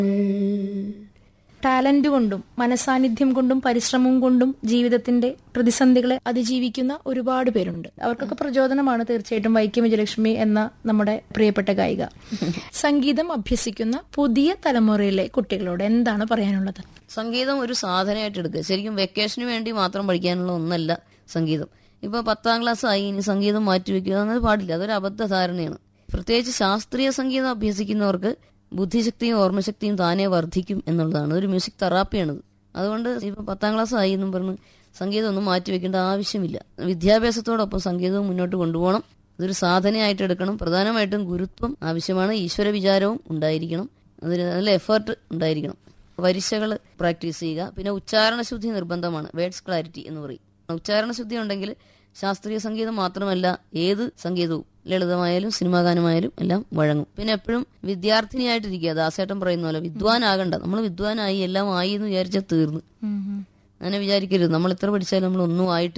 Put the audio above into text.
talent കൊണ്ടും മനസാന്നിധ്യം കൊണ്ടും പരിശ്രമം കൊണ്ടും ജീവിതത്തിന്റെ പ്രതിസന്ധികളെ അതിജീവിക്കുന്ന ഒരുപാട് പേരുണ്ട് അവർക്കൊക്കെ പ്രചോദനമാണ് തീർച്ചയായിട്ടും വൈക്കം വിജയലക്ഷ്മി എന്ന നമ്മുടെ പ്രിയപ്പെട്ട ഗായിക സംഗീതം അഭ്യസിക്കുന്ന പുതിയ തലമുറയിലെ കുട്ടികളോട് എന്താണ് പറയാനുള്ളത് സംഗീതം ഒരു സാധനമായിട്ട് എടുക്കുക ശരിക്കും വെക്കേഷന് വേണ്ടി മാത്രം പഠിക്കാനുള്ള ഒന്നല്ല സംഗീതം ഇപ്പൊ പത്താം ക്ലാസ് ആയി ഇനി സംഗീതം മാറ്റിവെക്കുക എന്നത് പാടില്ല അതൊരു അബദ്ധ ധാരണയാണ് പ്രത്യേകിച്ച് ശാസ്ത്രീയ സംഗീതം അഭ്യസിക്കുന്നവർക്ക് ബുദ്ധിശക്തിയും ഓർമ്മശക്തിയും താനേ വർദ്ധിക്കും എന്നുള്ളതാണ് ഒരു മ്യൂസിക് തെറാപ്പിയാണിത് അതുകൊണ്ട് ഇപ്പൊ പത്താം ക്ലാസ് ആയി എന്നും പറഞ്ഞ് സംഗീതം ഒന്നും മാറ്റിവെക്കേണ്ട ആവശ്യമില്ല വിദ്യാഭ്യാസത്തോടൊപ്പം സംഗീതവും മുന്നോട്ട് കൊണ്ടുപോകണം അതൊരു സാധനയായിട്ട് എടുക്കണം പ്രധാനമായിട്ടും ഗുരുത്വം ആവശ്യമാണ് ഈശ്വര വിചാരവും ഉണ്ടായിരിക്കണം അതിന് നല്ല എഫേർട്ട് ഉണ്ടായിരിക്കണം വരിശകൾ പ്രാക്ടീസ് ചെയ്യുക പിന്നെ ഉച്ചാരണ ശുദ്ധി നിർബന്ധമാണ് വേർഡ്സ് ക്ലാരിറ്റി എന്ന് പറയും ഉച്ചാരണ ശുദ്ധി ഉണ്ടെങ്കിൽ ശാസ്ത്രീയ സംഗീതം മാത്രമല്ല ഏത് സംഗീതവും ലളിതമായാലും സിനിമാ ഗാനമായാലും എല്ലാം വഴങ്ങും പിന്നെ എപ്പോഴും വിദ്യാർത്ഥിനിയായിട്ടിരിക്കുക ദാസേട്ടൻ പറയുന്ന പോലെ വിദ്വാനാകണ്ട നമ്മൾ വിദ്വാനായി എല്ലാം ആയി എന്ന് വിചാരിച്ചാൽ തീർന്നു അങ്ങനെ വിചാരിക്കരുത് നമ്മൾ എത്ര പഠിച്ചാലും നമ്മൾ ഒന്നും ആയിട്ട്